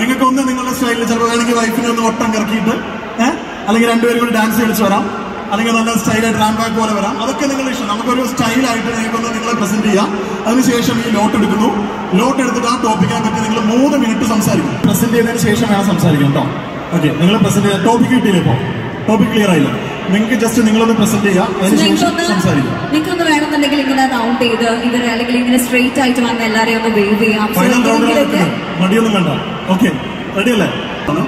നിങ്ങൾക്ക് ഒന്ന് നിങ്ങളുടെ സ്റ്റൈലിൽ ചിലപ്പോൾ വേണമെങ്കിൽ വൈഫിനെ ഒന്ന് ഒട്ടം കറക്കിയിട്ട് ഏഹ് അല്ലെങ്കിൽ രണ്ടുപേരും കൂടി ഡാൻസ് കളിച്ച് വരാം അല്ലെങ്കിൽ നല്ല സ്റ്റൈലായിട്ട് റാം ബാക്ക് പോലെ വരാം അതൊക്കെ നിങ്ങളുടെ ഇഷ്ടം നമുക്കൊരു സ്റ്റൈലായിട്ട് നിങ്ങൾക്കൊന്ന് നിങ്ങളെ പ്രസന്റ് ചെയ്യാം അതിനുശേഷം ഈ ലോട്ട് എടുക്കുന്നു ലോട്ട് എടുത്തിട്ട് ആ ടോപ്പിക്കിനെ പറ്റി നിങ്ങൾ മൂന്ന് മിനിറ്റ് സംസാരിക്കും പ്രസന്റ് ചെയ്തതിന് ശേഷം വേണം സംസാരിക്കാം കേട്ടോ ഓക്കെ നിങ്ങൾ പ്രസന്റ് ചെയ്യാം ടോപ്പിക് കിട്ടിയില്ലേ ഇപ്പോൾ ടോപ്പിക് ക്ലിയർ ആയില്ല നിങ്ങൾക്ക് ജസ്റ്റ് നിങ്ങളൊന്ന് പ്രസന്റ് ചെയ്യാം അതിനുശേഷം നിങ്ങൾക്കൊന്ന് സംസാരിക്കാം നിങ്ങൾക്കൊന്ന് വേണമെന്നുണ്ടെങ്കിൽ ഇങ്ങനെ റൗണ്ട് ചെയ്ത് ഇവർ അല്ലെങ്കിൽ ഇങ്ങനെ സ്ട്രെയിറ്റ് ആയിട്ട് വന്ന് എല്ലാരെയും ഒന്ന് വേവ് ചെയ്യാം So, ഫൈനൽ റൗണ്ടിൽ ഇതിലൊക്കെ മടിയൊന്നും വേണ്ട ഓക്കെ റെഡി അല്ലേ ആണ്.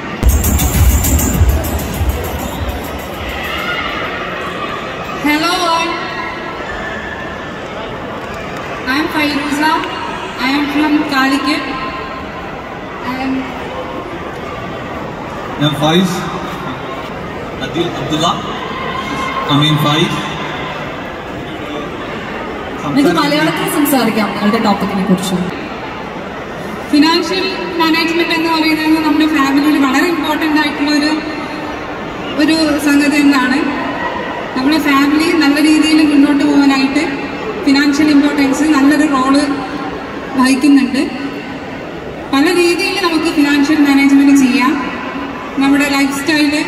Hello all. I am Fairuza. I am from Kalikit. I am ഞാൻ ഫൈസ് അദിൽ അബ്ദുള്ള അമീൻ ഫൈസ് നിങ്ങൾക്ക് മലയാളത്തിൽ സംസാരിക്കാം നിങ്ങളുടെ ടോപ്പിക്കിനെ കുറിച്ച് ഫിനാൻഷ്യൽ മാനേജ്മെന്റ് എന്ന് പറയുന്നത് നമ്മുടെ ഫാമിലിയിൽ വളരെ ഇമ്പോർട്ടൻ്റ് ആയിട്ടുള്ള ഒരു ഒരു സംഗതി തന്നെയാണ് നമ്മുടെ ഫാമിലി നല്ല രീതിയിൽ മുന്നോട്ട് പോകാനായിട്ട് ഫിനാൻഷ്യൽ ഇമ്പോർട്ടൻസ് നല്ലൊരു റോള് വഹിക്കുന്നുണ്ട് പല രീതിയിൽ നമുക്ക് ഫിനാൻഷ്യൽ മാനേജ്മെന്റ് ചെയ്യാം നമ്മുടെ ലൈഫ് സ്റ്റൈല്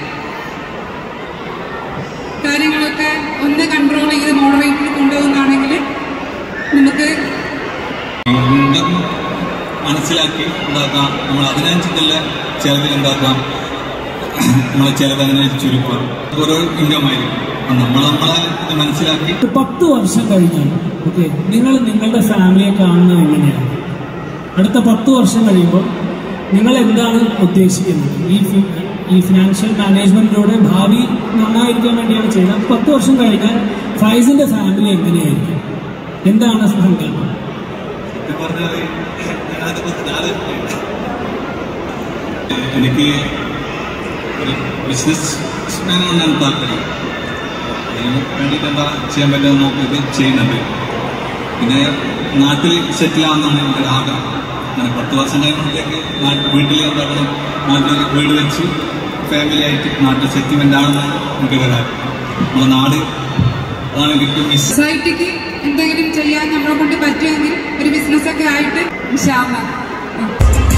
കാര്യങ്ങളൊക്കെ ഒന്ന് കൺട്രോൾ ചെയ്ത് മോഡറേറ്റിൽ കൊണ്ടുപോകുന്നതാണെങ്കിൽ നമുക്ക് ഇൻകം മനസ്സിലാക്കി ഉണ്ടാക്കാം നമ്മൾ അതിനനുസരിച്ചുള്ള ചിലവിൽ ഉണ്ടാക്കാം നമ്മളെ ചിലവ് അതിനെ ചുരുക്കുക ഓരോ ഇൻകം ആയിരിക്കും അപ്പം നമ്മൾ നമ്മളെ ഇത് മനസ്സിലാക്കി ഒരു പത്ത് വർഷം കഴിഞ്ഞാൽ ഓക്കെ നിങ്ങൾ നിങ്ങളുടെ ഫാമിലിയെ കാണുന്നത് എങ്ങനെയാണ് അടുത്ത പത്ത് വർഷം കഴിയുമ്പോൾ നിങ്ങൾ എന്താണ് ഉദ്ദേശിക്കുന്നത് ഈ ഫി- ഈ ഫിനാൻഷ്യൽ മാനേജ്മെന്റിലൂടെ ഭാവി നന്നായിരിക്കാൻ വേണ്ടിയാണ് ചെയ്യുന്നത് അപ്പോൾ പത്ത് വർഷം കഴിഞ്ഞാൽ ഫൈസിന്റെ ഫാമിലി എങ്ങനെയായിരിക്കും എന്താണ് സങ്കല്പം സത്യം പറഞ്ഞാൽ ഞാനത് കുറച്ച് നാല് എനിക്ക് ഒരു ബിസിനസ് മാനാണ് താല്പര്യം അതിന് വേണ്ടിയിട്ട് എന്താ ചെയ്യാൻ പറ്റുമെന്ന് നോക്കിയിട്ട് ചെയ്യുന്നുണ്ട് പിന്നെ നാട്ടിൽ സെറ്റിൽ ആവുന്നതാണ് എൻ്റെ ഒരു ആഗ്രഹം അങ്ങനെ പത്ത് വർഷം കഴിയുമ്പോഴത്തേക്ക് നാട്ടിൽ വീട്ടിൽ എന്താക്കണം നാട്ടിൽ വീട് വെച്ച് ഫാമിലി ആയിട്ട് നാട്ടിൽ സെറ്റിൽമെൻ്റ് ആണെന്നാണ് എനിക്കൊരു കാര്യം നമ്മുടെ നാട് അതാണ് എനിക്ക് മിസ് സൊസൈറ്റിക്ക് എന്തെങ്കിലും ചെയ്യാൻ നമ്മളെ കൊണ്ട് പറ്റുമെങ്കിൽ ഒരു ബിസിനസ് ഒക്കെ ആയിട്ട് ഇൻഷാല്ലാ. ഉം.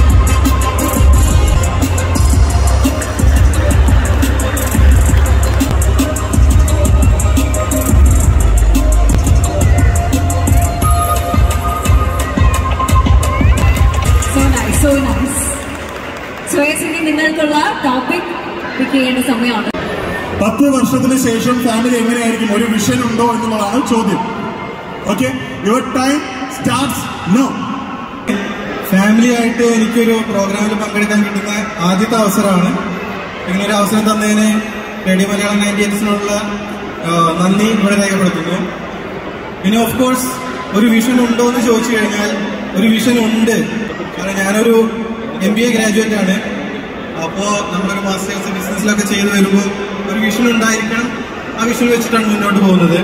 So nice so nice Shreyasini നിങ്ങൾക്കുള്ള ടോപ്പിക് പിക്ക് ചെയ്യേണ്ട സമയമാണ് പത്ത് വർഷത്തിന് ശേഷം ഫാമിലി എങ്ങനെയായിരിക്കും ഒരു വിഷൻ ഉണ്ടോ എന്നുള്ളതാണ് ചോദ്യം okay your time starts now family ആയിട്ട് എനിക്കൊരു പ്രോഗ്രാമിൽ പങ്കെടുക്കാൻ കിട്ടുന്ന ആദ്യത്തെ അവസരമാണ് ഇങ്ങനൊരു അവസരം തന്നതിന് റേഡിയോ മലയാളം നയൻറ്റി എക്സിനുള്ള നന്ദി ഇവിടെ രേഖപ്പെടുത്തുന്നു പിന്നെ ഓഫ് കോഴ്സ് ഒരു വിഷൻ ഉണ്ടോ എന്ന് ചോദിച്ചു കഴിഞ്ഞാൽ ഒരു വിഷൻ ഉണ്ട് കാരണം ഞാനൊരു എം ബി എ ഗ്രാജുവേറ്റ് ആണ് അപ്പോൾ നമ്മളൊരു മാസ്റ്റേഴ്സ് ബിസിനസ്സിലൊക്കെ ചെയ്തു വരുമ്പോൾ ഒരു വിഷൻ ഉണ്ടായിരിക്കണം ആ വിഷൻ വെച്ചിട്ടാണ് മുന്നോട്ട് പോകുന്നത്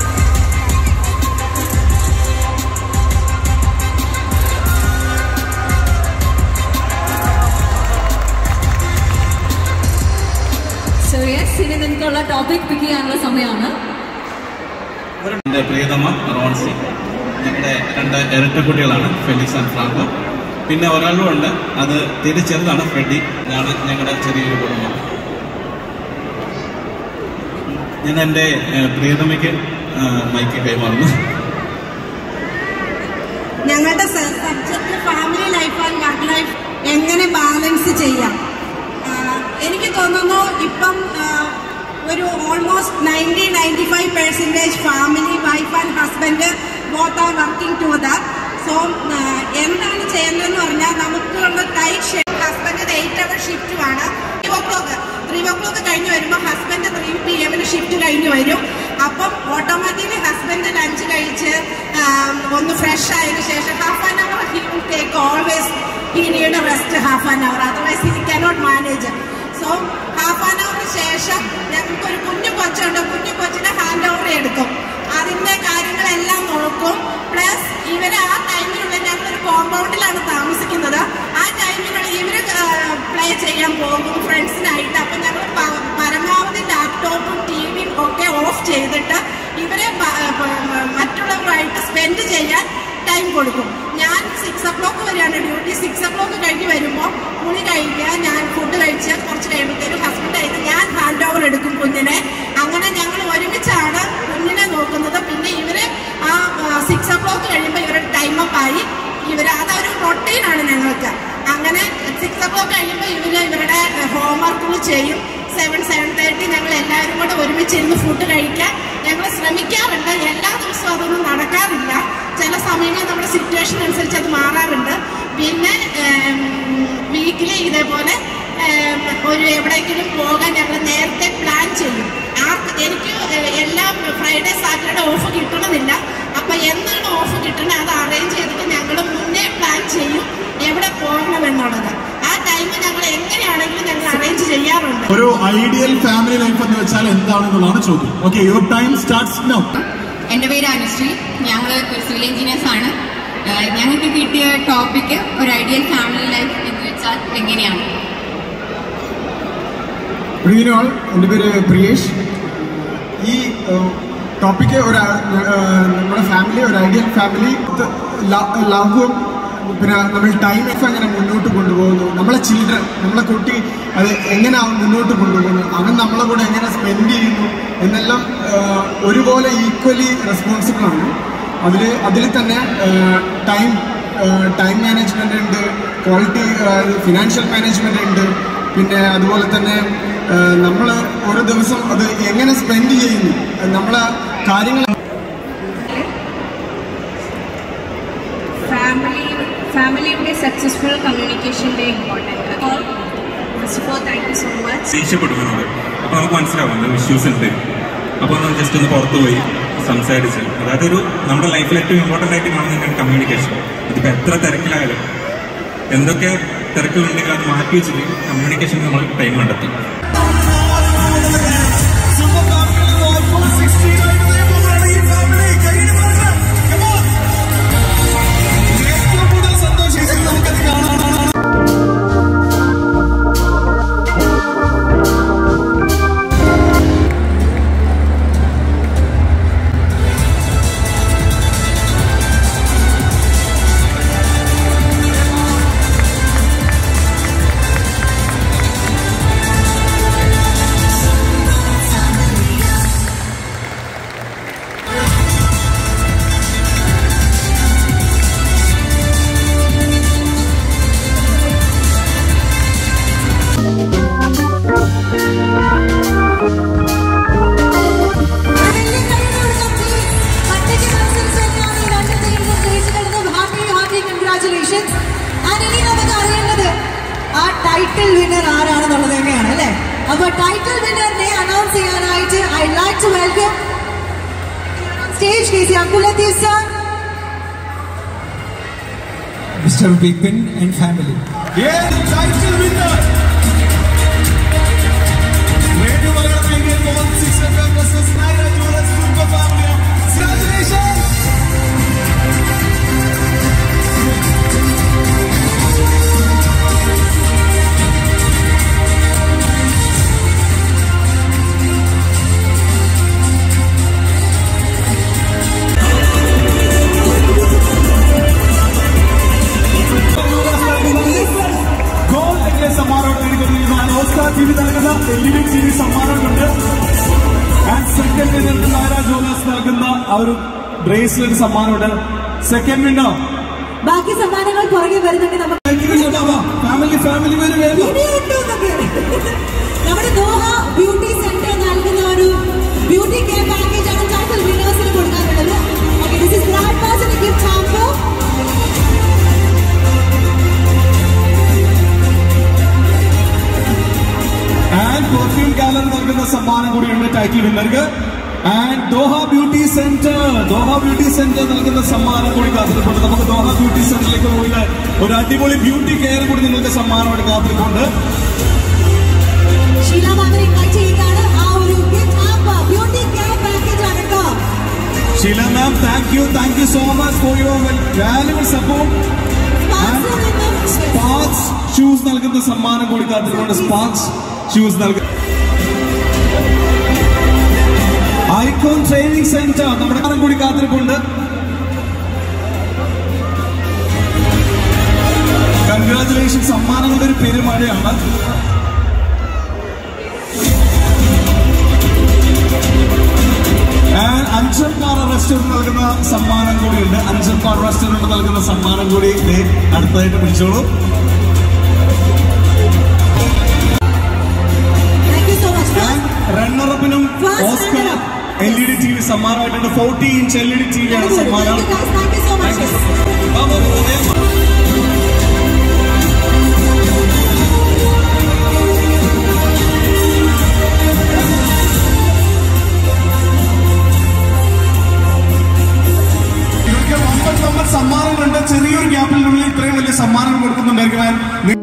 സോ യെസ് ഇനി നിങ്ങൾക്കുള്ള ടോപ്പിക് പിക്ക് ചെയ്യാനുള്ള സമയമാണ് എൻ്റെ പ്രിയതമ റോൺസി ഞങ്ങളുടെ രണ്ട് ഇരട്ട കുട്ടികളാണ് ഫെലിക്സ് ആൻഡ് ഫ്രാങ്കോ പിന്നെ ഒരാളും ഉണ്ട് അത് തീരെ ചെറുതാണ് ഫ്രെഡി ഇതാണ് ഞങ്ങളുടെ ചെറിയൊരു കുടുംബം ഞാൻ എൻ്റെ ഏഹ്, പ്രിയതമയ്ക്ക് ഏഹ്, മൈക്ക് കൈമാറുന്നു ഞങ്ങളുടെ subject family life and work life എങ്ങനെ ബാലൻസ് ചെയ്യാം ആ, എനിക്ക് തോന്നുന്നു ഇപ്പം ആ, ഒരു almost ninety ninety five percentage family wife and husband both are working together so എന്താണ് ചെയ്യുന്നതെന്ന് പറഞ്ഞാൽ നമുക്കുള്ള ടൈറ്റ് ഷെഡ് ഹസ്ബൻഡിന് എയ്റ്റ് അവർ ഷിഫ്റ്റുമാണ് three o'clock three o'clock കഴിഞ്ഞ് വരുമ്പോൾ ഹസ്ബൻഡ് ത്രീ പി എമ്മിന് ഷിഫ്റ്റ് കഴിഞ്ഞ് വരും അപ്പം ഓട്ടോമാറ്റിക്കലി ഹസ്ബൻഡ് ലഞ്ച് കഴിച്ച് ആം, ഒന്ന് ഫ്രഷ് ആയതിനു ശേഷം half an hour he will take always period rest half an hour otherwise he cannot manage so half an അവറിന് ശേഷം ഞങ്ങൾക്കൊരു കുഞ്ഞു കൊച്ചുണ്ട് കുഞ്ഞു കൊച്ചിനെ ഹാൻഡ് ഓവർ എടുക്കും അതിൻ്റെ കാര്യങ്ങളെല്ലാം നോക്കും പ്ലസ് ഇവര് ആ ടൈമിനുള്ളിൽ ഞങ്ങളൊരു കോമ്പൗണ്ടിലാണ് താമസിക്കുന്നത് ആ ടൈമിനുള്ളിൽ ഇവര് പ്ലേ ചെയ്യാൻ പോകും ഫ്രണ്ട്സിനായിട്ട് അപ്പം ഞങ്ങൾ പ- പരമാവധി ലാപ്ടോപ്പും ടി വിയും ഒക്കെ ഓഫ് ചെയ്തിട്ട് ഇവരെ പ- പ- മറ്റുള്ളവരുമായിട്ട് സ്പെൻഡ് ചെയ്യാൻ ടൈം കൊടുക്കും ഞാൻ സിക്സ് സിക്സ് ഒ ക്ലോക്ക് വരെയാണ് ഡ്യൂട്ടി സിക്സ് ഒ ക്ലോക്ക് കഴിഞ്ഞ് വരുമ്പോൾ കുളി കഴിക്കുക ഞാൻ ഫുഡ് കഴിച്ച് കുറച്ച് കഴിയുമ്പോഴത്തേക്കും ഹസ്ബൻഡ് ആയിട്ട് ഞാൻ ഹാൻഡ് ഓവർ എടുക്കും കുഞ്ഞിനെ അങ്ങനെ ഞങ്ങൾ ഒരുമിച്ചാണ് കുഞ്ഞിനെ നോക്കുന്നത് പിന്നെ ഇവര് ആ സിക്സ് ഒ ക്ലോക്ക് കഴിയുമ്പോൾ ഇവരുടെ ടൈം അപ്പ് ആയി ഇവർ അതൊരു റൊട്ടീനാണ് ഞങ്ങൾക്ക് അങ്ങനെ സിക്സ് ഒ ക്ലോക്ക് കഴിയുമ്പോൾ ഇവര് ഇവരുടെ ഹോംവർക്കുകൾ ചെയ്യും സെവൻ സെവൻ തേർട്ടി ഞങ്ങൾ എല്ലാവരും കൂടെ ഒരുമിച്ചിരുന്ന് ഫുഡ് കഴിക്കാൻ ഞങ്ങൾ ശ്രമിക്കാറുണ്ട് എല്ലാ ദിവസവും അതൊന്നും നടക്കാറില്ല ചില സമയങ്ങളിൽ നമ്മുടെ സിറ്റുവേഷൻ അനുസരിച്ച് അത് മാറാറുണ്ട് പിന്നെ വീക്കിലി ഇതേപോലെ ഏം, ഒരു എവിടെയെങ്കിലും പോകാൻ ഞങ്ങൾ നേരത്തെ പ്ലാൻ ചെയ്യും ആർക്ക് എനിക്ക് ഏഹ്, എല്ലാ ഫ്രൈഡേ സാറ്റർഡേ ഓഫ് കിട്ടണമെന്നില്ല അപ്പൊ എന്താണ് ഓഫ് കിട്ടണത് അത് അറേഞ്ച് ചെയ്തിട്ട് ഞങ്ങൾ മുന്നേ പ്ലാൻ ചെയ്യും എവിടെ പോകണമെന്നുള്ളത് ആ ടൈം ഞങ്ങൾ എങ്ങനെയാണെങ്കിലും ഞങ്ങൾ അറേഞ്ച് ചെയ്യാറുണ്ട് ഒരു ഐഡിയൽ ഫാമിലി ലൈഫ് എന്ന് വെച്ചാൽ എന്താണെന്നുള്ളതാണ് ചോദ്യം okay your time starts now എൻ്റെ പേര് അനുശ്രീ ഞങ്ങൾ ഒരു സിവിൽ എഞ്ചിനീയേഴ്സ് ആണ് ഏഹ് ഞങ്ങൾക്ക് കിട്ടിയ ടോപ്പിക്ക് ഒരു ഐഡിയൽ ഫാമിലി ലൈഫ് എന്ന് വെച്ചാൽ എങ്ങനെയാണ് ഗുഡ് ഈവനിങ് ഓൾ എൻ്റെ പേര് പ്രിയേഷ് ഈ ടോപ്പിക്ക് ഒരു ആ, നമ്മുടെ ഫാമിലി ഒരു ഐഡിയൽ ഫാമിലി ലവും പിന്നെ നമ്മൾ ടൈം എഫ് എങ്ങനെ മുന്നോട്ട് കൊണ്ടുപോകുന്നു നമ്മളെ ചിൽഡ്രൻ നമ്മളെ കുട്ടി അത് എങ്ങനെ അവൻ മുന്നോട്ട് കൊണ്ടുപോകുന്നു അവൻ നമ്മളെ കൂടെ എങ്ങനെ സ്പെൻഡ് ചെയ്യുന്നു എന്നെല്ലാം ആ, ഒരുപോലെ ഈക്വലി റെസ്പോൺസിബിൾ ആണ് അതിൽ അതിൽ തന്നെ ടൈം ടൈം മാനേജ്മെൻ്റ് ഉണ്ട് ക്വാളിറ്റി ഫിനാൻഷ്യൽ മാനേജ്മെൻ്റ് ഉണ്ട് പിന്നെ അതുപോലെ തന്നെ നമ്മൾ ഓരോ ദിവസം അത് എങ്ങനെ സ്പെൻഡ് ചെയ്യുന്നു നമ്മളെ കാര്യങ്ങൾ ഫാമിലി ഫാമിലിയുടെ സക്സസ്ഫുൾ കമ്മ്യൂണിക്കേഷൻ്റെ important first of all thank you so much ദേഷ്യപ്പെടുന്നത് അപ്പോൾ നമുക്ക് മനസ്സിലാവും എന്തെങ്കിലും ഇഷ്യൂസ് ഉണ്ട് അപ്പോൾ നമ്മൾ ജസ്റ്റ് ഒന്ന് പുറത്ത് പോയി സംസാരിച്ച് അതായത് ഒരു നമ്മുടെ ലൈഫിൽ ഏറ്റവും ഇമ്പോർട്ടൻ്റ് ആയിട്ട് കാണുന്നതാണ് കമ്മ്യൂണിക്കേഷൻ ഇതിപ്പോൾ എത്ര തിരക്കിലായാലും എന്തൊക്കെ തിരക്കുകളുണ്ടെങ്കിൽ അത് മാറ്റി വെച്ചിട്ട് കമ്മ്യൂണിക്കേഷൻ നമ്മൾ ടൈം കണ്ടെത്തും കൺഗ്രാറ്റുലേഷൻസ് ആൻഡ് ഇനി നമുക്ക് അറിയേണ്ടത് ആ ടൈറ്റിൽ വിന്നർ ആരാണെന്നുള്ളത് തന്നെയാണ് അല്ലേ അപ്പൊ ടൈറ്റിൽ വിന്നറിനെ അനൗൺസ് ചെയ്യാനായിട്ട് I like to welcome stage K C Abdul Latheef sir mister Bipin and family gold necklace സമ്മാനം നേടിക്കൊണ്ടിരിക്കുന്നതാണ് ഓസ്കാർ ടി വി നൽകുന്ന L E D T V സമ്മാനമുണ്ട് and second winner Nayara jewels നൽകുന്ന ആ ഒരു ബ്രേസ്ലെറ്റ് സമ്മാനമുണ്ട് സെക്കൻഡ് വിന്നർ ബാക്കി സമ്മാനങ്ങൾ പുറകെ വരുന്നുണ്ട് നമുക്ക് ഫാമിലി ഫാമിലി വരും ഇനിയുണ്ട് എന്നൊക്കെ. നമ്മുടെ ദോഹ ബ്യൂട്ടി സെന്റർ നൽകുന്ന ഒരു ബ്യൂട്ടി കെയർ പാക്കേജ് ആണ് ടൈറ്റിൽ വിന്നേഴ്സിന് കൊടുക്കാനുള്ളത് ഓക്കെ ദിസ് ഇസ് ഗ്രാൻഡ് പാസിന് gift hamper and perfume gallery നൽകുന്ന സമ്മാനം കൂടിയുണ്ട് ടൈറ്റിൽ വിന്നർക്ക് and Doha beauty centre Doha beauty centre നൽകുന്ന സമ്മാനം കൂടി കാത്തിരിപ്പുണ്ട് നമുക്ക് ദോഹ ബ്യൂട്ടി സെന്ററിലേക്ക് പോയിട്ട് ഒരു അടിപൊളി ബ്യൂട്ടി കെയർ കൂടി നിങ്ങൾക്ക് സമ്മാനമായിട്ട് കാത്തിരിപ്പുണ്ട് ഷീല മാധവൻ ഇൻവൈറ്റ് ചെയ്യുകയാണ് ആ ഒരു gift hamper beauty care package ആണ് കേട്ടോ Sheela ma'am thank you thank you so much for your valuable support Sparks shoes നൽകുന്ന സമ്മാനം കൂടി കാത്തിരിപ്പുണ്ട് സ്പാർക്സ് ഷൂസ് നൽകുന്ന ഐക്കോൺ ട്രെയിനിങ് സെന്റർ നമ്മുടെ കാലം കൂടി കാത്തിരിപ്പുണ്ട് കൺഗ്രാറ്റുലേഷൻ സമ്മാനങ്ങളുടെ ഒരു പെരുമഴയാണ് And അഞ്ചൽപ്പാറ റെസ്റ്റോറന്റ് നൽകുന്ന സമ്മാനം കൂടിയുണ്ട് അഞ്ചൽപ്പാറ റെസ്റ്റോറന്റ് നൽകുന്ന സമ്മാനം കൂടി ദേ അടുത്തതായിട്ട് പിടിച്ചോളൂ താങ്ക് യു സോ മച്ച് റണ്ണറപ്പിനും First Oscar runner-up. L E D T V സമ്മാനമായിട്ടുണ്ട് forty inch L E D T V ആണ് സമ്മാനം thank you so much Babu, വേഗം. ഇവർക്ക് വമ്പൻ വമ്പൻ സമ്മാനങ്ങളുണ്ട് ചെറിയൊരു ഗ്യാപ്പിനുള്ളിൽ ഇത്രയും വലിയ സമ്മാനം കൊടുക്കുന്നുണ്ടായിരിക്കും